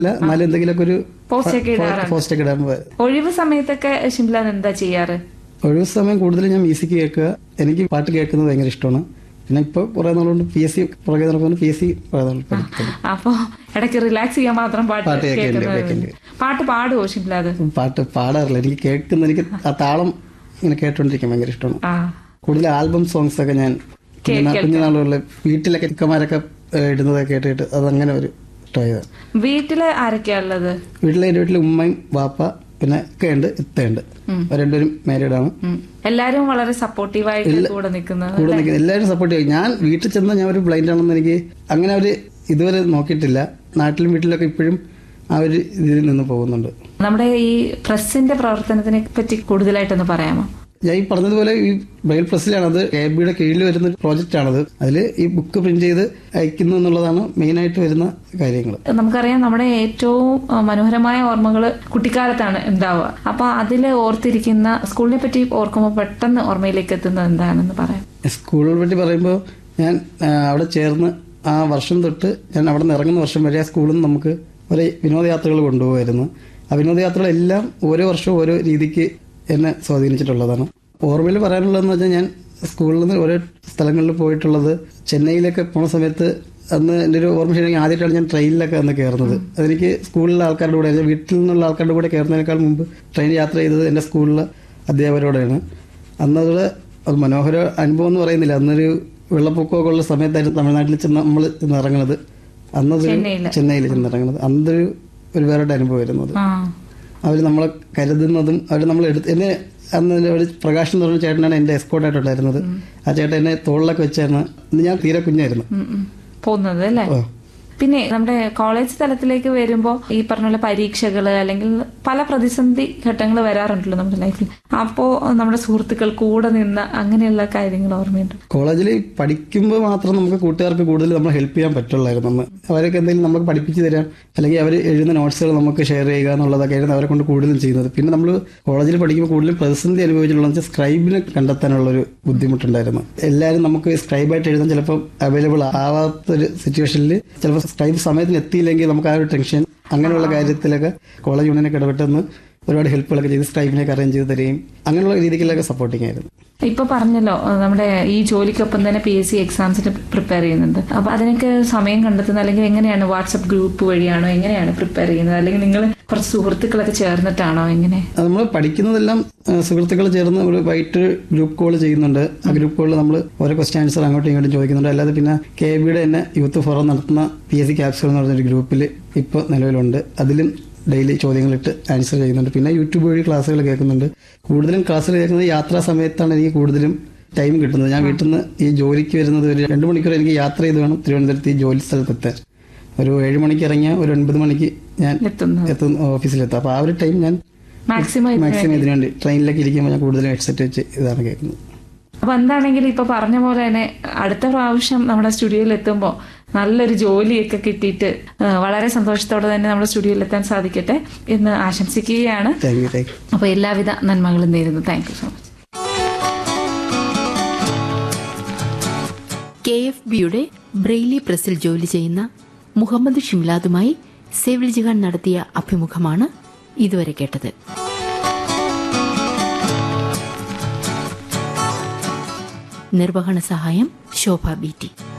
അല്ല എന്നാലും എന്തെങ്കിലുമൊക്കെ ഒരു പോസ്റ്റ് ഒക്കെ ഇടാറുണ്ട് പോസ്റ്റ് ഒക്കെ ഇടാൻ പോയത് ഒഴിവ് സമയത്തൊക്കെ ഷിംലാൻ എന്താ ചെയ്യാറ് ഒഴിവ് സമയം കൂടുതലും ഞാൻ മ്യൂസിക് കേൾക്കുക എനിക്ക് പാട്ട് കേൾക്കുന്നത് ഭയങ്കര ഇഷ്ടമാണ് പിന്നെ ഇപ്പൊ കുറെ നാളുകൊണ്ട് പി എസ് സി പുറകെ നടക്കുന്നു പി എസ് സി കുറെ നാൾ പഠിക്കുന്നു അപ്പൊ ഇടയ്ക്ക് റിലാക്സ് ചെയ്യാൻ മാത്രം പാട്ട് പാട്ട് കേൾക്കേണ്ടി കേൾക്കുന്നത് കേൾക്കേണ്ടി പാട്ട് പാടുവോ ഷിംലാദ് പാട്ട് പാടാറില്ല എനിക്ക് കേൾക്കുന്ന എനിക്ക് ആ താളം ഇങ്ങനെ കേട്ടോണ്ടിരിക്കാൻ ഭയങ്കര ഇഷ്ടമാണ് ആ കൂടുതൽ ആൽബം സോങ്സ് ഒക്കെ ഞാൻ കുഞ്ഞുനാ- കുഞ്ഞുനാളുകളിൽ വീട്ടിലൊക്കെ ഇക്കമാരൊക്കെ ഏഹ്, ഇടുന്നതൊക്കെ കേട്ടിട്ട് അതങ്ങനെ ഒരു ഇഷ്ടമായത് വീട്ടില് ആരൊക്കെയാ ഉള്ളത് വീട്ടിലെ എൻ്റെ വീട്ടിൽ ഉമ്മയും വാപ്പ പിന്നെ ഇക്കയുണ്ട് ഇത്തയുണ്ട് അവർ രണ്ടുപേരും മാരീഡാണ് ഉം. എല്ലാരും വളരെ സപ്പോർട്ടീവായിട്ട് കൂടെ നിൽക്കുന്നത് കൂടെ നിൽക്കുന്ന എല്ലാവരും സപ്പോർട്ട് ചെയ്യും ഞാൻ വീട്ടിൽ ചെന്ന് ഞാൻ ഒരു ബ്ലൈൻഡ് ആണെന്ന് എനിക്ക് അങ്ങനെ അവര് ഇതുവരെ നോക്കിയിട്ടില്ല നാട്ടിലും വീട്ടിലൊക്കെ ഇപ്പോഴും ആ ഒരു ഇതിൽ നിന്ന് പോകുന്നുണ്ട് നമ്മുടെ ഈ പ്രസിന്റെ പ്രവർത്തനത്തിനെ പറ്റി കൂടുതലായിട്ടൊന്ന് പറയാമോ ഞാൻ ഈ പറഞ്ഞതുപോലെ ഈ ബ്രൈൽ പ്രസ്സിലാണത് എ ബിയുടെ കീഴിൽ വരുന്ന ഒരു പ്രോജക്റ്റ് ആണത് അതിൽ ഈ ബുക്ക് പ്രിന്റ് ചെയ്ത് അയക്കുന്നു എന്നുള്ളതാണ് മെയിനായിട്ട് വരുന്ന കാര്യങ്ങൾ നമുക്കറിയാം നമ്മുടെ ഏറ്റവും ആ, മനോഹരമായ ഓർമ്മകൾ കുട്ടിക്കാലത്താണ് ഉണ്ടാവുക അപ്പൊ അതിൽ ഓർത്തിരിക്കുന്ന സ്കൂളിനെ പറ്റി ഓർക്കുമ്പോൾ പെട്ടെന്ന് ഓർമ്മയിലേക്ക് എത്തുന്നത് എന്താണെന്ന് പറയാം സ്കൂളിനെ പറ്റി പറയുമ്പോൾ ഞാൻ ആ, അവിടെ ചേർന്ന് ആ വർഷം തൊട്ട് ഞാൻ അവിടെ നിന്ന് ഇറങ്ങുന്ന വർഷം വരെ ആ സ്കൂളിൽ നിന്ന് നമുക്ക് ഒരു വിനോദയാത്രകൾ കൊണ്ടുപോകുമായിരുന്നു ആ വിനോദയാത്രകളെല്ലാം ഓരോ വർഷവും ഓരോ രീതിക്ക് എന്നെ സ്വാധീനിച്ചിട്ടുള്ളതാണ് ഓർമ്മയിൽ പറയാനുള്ളതെന്ന് വെച്ചാൽ ഞാൻ സ്കൂളിൽ നിന്ന് ഓരോ സ്ഥലങ്ങളിൽ പോയിട്ടുള്ളത് ചെന്നൈയിലൊക്കെ പോണ സമയത്ത് അന്ന് എൻ്റെ ഒരു ഓർമ്മ ശരിയാണെങ്കിൽ ആദ്യമായിട്ടാണ് ഞാൻ ട്രെയിനിലൊക്കെ അന്ന് കയറുന്നത് അതെനിക്ക് സ്കൂളിലെ ആൾക്കാരുടെ കൂടെ എൻ്റെ വീട്ടിൽ നിന്നുള്ള ആൾക്കാരുടെ കൂടെ കയറുന്നതിനേക്കാൾ മുമ്പ് ട്രെയിൻ യാത്ര ചെയ്തത് എൻ്റെ സ്കൂളിലെ അധ്യാപകരോടെയാണ് അന്നത് അത് മനോഹര അനുഭവം എന്ന് പറയുന്നില്ല അന്നൊരു വെള്ളപ്പൊക്കമൊക്കെ ഉള്ള സമയത്തായിരുന്നു തമിഴ്നാട്ടിൽ ചെന്ന് നമ്മൾ ചെന്ന് ഇറങ്ങുന്നത് അന്നത് ചെന്നൈയില്. ചെന്നൈയിൽ ചെന്ന് ഇറങ്ങുന്നത് അന്നൊരു ഒരു വേറെ അനുഭവമായിരുന്നു അത് ആ അവർ നമ്മളെ കരുതുന്നതും അവർ നമ്മൾ എടുത്ത് എന്നെ അന്ന് ഒരു പ്രകാശ് എന്ന് പറഞ്ഞ ചേട്ടനാണ് എൻ്റെ എസ്കോട്ടായിട്ടുണ്ടായിരുന്നത് ആ ചേട്ടൻ എന്നെ തോളിലൊക്കെ വെച്ചായിരുന്നു അന്ന് ഞാൻ തീരെ കുഞ്ഞായിരുന്നു ഉം, ഉം. പോകുന്നത് അല്ലേ ഓ. പിന്നെ നമ്മുടെ കോളേജ് തലത്തിലേക്ക് വരുമ്പോൾ ഈ പറഞ്ഞ പോലെ പരീക്ഷകള് അല്ലെങ്കിൽ പല പ്രതിസന്ധി ഘട്ടങ്ങൾ വരാറുണ്ടല്ലോ നമ്മുടെ ലൈഫിൽ അപ്പോ നമ്മുടെ സുഹൃത്തുക്കൾ കൂടെ നിന്ന് അങ്ങനെയുള്ള കാര്യങ്ങൾ ഓർമ്മയുണ്ട് കോളേജിൽ പഠിക്കുമ്പോൾ മാത്രം നമുക്ക് കൂട്ടുകാർക്ക് കൂടുതൽ നമ്മൾ ഹെൽപ്പ് ചെയ്യാൻ പറ്റുള്ളായിരുന്നു അന്ന് അവരൊക്കെ എന്തെങ്കിലും നമുക്ക് പഠിപ്പിച്ചു തരാം അല്ലെങ്കിൽ അവർ എഴുതുന്ന നോട്ട്സുകൾ നമുക്ക് ഷെയർ ചെയ്യുക എന്നുള്ളതൊക്കെ ആയിരുന്നു അവരെ കൊണ്ട് കൂടുതലും ചെയ്യുന്നത് പിന്നെ നമ്മൾ കോളേജിൽ പഠിക്കുമ്പോൾ കൂടുതലും പ്രതിസന്ധി അനുഭവിച്ചിട്ടുള്ളത് വെച്ചാൽ സ്ക്രൈബിനെ കണ്ടെത്താനുള്ള ഒരു ബുദ്ധിമുട്ടുണ്ടായിരുന്നു എല്ലാവരും നമുക്ക് സ്ക്രൈബായിട്ട് എഴുതാൻ ചിലപ്പോൾ അവൈലബിൾ ആവാത്തൊരു സിറ്റുവേഷനിൽ ചിലപ്പോൾ സ്ക്രൈബ് സമയത്തിന് എത്തിയില്ലെങ്കിൽ നമുക്ക് ആ ഒരു ടെൻഷൻ അങ്ങനെയുള്ള കാര്യത്തിലൊക്കെ കോളേജ് യൂണിയനൊക്കെ ഇടപെട്ടെന്ന് ഒരുപാട് ഹെൽപ്പുകളൊക്കെ ചെയ്ത് സ്ക്രൈബിനൊക്കെ അറേഞ്ച് ചെയ്ത് തരികയും അങ്ങനെയുള്ള രീതിയിലൊക്കെ സപ്പോർട്ടിങ് ആയിരുന്നു ഇപ്പൊ പറഞ്ഞല്ലോ ഏഹ് നമ്മുടെ ഈ ജോലിക്കൊപ്പം തന്നെ പി എസ് സി എക്സാംസിന് പ്രിപ്പയർ ചെയ്യുന്നുണ്ട് അപ്പൊ അതിനൊക്കെ സമയം കണ്ടെത്തുന്നത് അല്ലെങ്കിൽ എങ്ങനെയാണ് വാട്സപ്പ് ഗ്രൂപ്പ് വഴിയാണോ എങ്ങനെയാണ് പ്രിപ്പയർ ചെയ്യുന്നത് അല്ലെങ്കിൽ നിങ്ങൾ കുറച്ച് സുഹൃത്തുക്കളൊക്കെ ചേർന്നിട്ടാണോ എങ്ങനെ നമ്മൾ പഠിക്കുന്നതെല്ലാം സുഹൃത്തുക്കൾ ചേർന്ന് ഒരു വൈകിട്ട് ഗ്രൂപ്പ് കോൾ ചെയ്യുന്നുണ്ട് ആ ഗ്രൂപ്പ് കോളിൽ നമ്മൾ ഓരോ ക്വസ്റ്റ്യൻ ആൻസർ അങ്ങോട്ടും ഇങ്ങോട്ടും ചോദിക്കുന്നുണ്ട് അല്ലാതെ പിന്നെ കെ ബിയുടെ തന്നെ യൂത്ത് ഫോറം നടത്തുന്ന പി എസ് സി ക്യാപ്സുകൾ എന്ന് പറഞ്ഞൊരു ഗ്രൂപ്പിൽ ഇപ്പോൾ നിലവിലുണ്ട് അതിലും ഡെയിലി ചോദ്യങ്ങളിട്ട് ആൻസർ ചെയ്യുന്നുണ്ട് പിന്നെ യൂട്യൂബ് വഴി ക്ലാസ്സുകൾ കേൾക്കുന്നുണ്ട് കൂടുതലും ക്ലാസ്സുകൾ കേൾക്കുന്നത് യാത്രാ സമയത്താണ് എനിക്ക് കൂടുതലും ടൈം കിട്ടുന്നത് ഞാൻ വീട്ടിൽ നിന്ന് ഈ ജോലിക്ക് വരുന്നത് ഒരു രണ്ട് മണിക്കൂർ എനിക്ക് യാത്ര ചെയ്ത് വേണം തിരുവനന്തപുരത്ത് ഈ ജോലി സ്ഥലത്തെത്താൻ ഒരു ഏഴ് മണിക്ക് ഇറങ്ങിയ ഒരു ഒൻപത് മണിക്ക് ഞാൻ എത്തുന്നത് എത്തുന്ന ഓഫീസിലെത്താം അപ്പോൾ ആ ഒരു ടൈം ഞാൻ മാക്സിമം മാക്സിമം ഇതിനു വേണ്ടി ട്രെയിനിലേക്ക് ഇരിക്കുമ്പോൾ ഞാൻ കൂടുതലും ഹെഡ്സെറ്റ് വെച്ച് ഇതാണ് കേൾക്കുന്നത് അപ്പൊ എന്താണെങ്കിലും ഇപ്പൊ പറഞ്ഞ പോലെ തന്നെ അടുത്ത പ്രാവശ്യം നമ്മുടെ സ്റ്റുഡിയോയിൽ എത്തുമ്പോൾ നല്ലൊരു ജോലിയൊക്കെ കിട്ടിയിട്ട് ആ, വളരെ സന്തോഷത്തോടെ തന്നെ നമ്മുടെ സ്റ്റുഡിയോയിൽ എത്താൻ സാധിക്കട്ടെ എന്ന് ആശംസിക്കുകയാണ് താങ്ക് യു താങ്ക് യു അപ്പൊ എല്ലാവിധ നന്മകളും നേരുന്നു thank you so much K F ബിയുടെ ബ്രെയിലി പ്രസിൽ ജോലി ചെയ്യുന്ന മുഹമ്മദ് ഷിംലാദുമായി സേവിൽ ജിഹാൻ നടത്തിയ അഭിമുഖമാണ് ഇതുവരെ കേട്ടത് നിർവഹണ സഹായം ശോഭ ബി ടി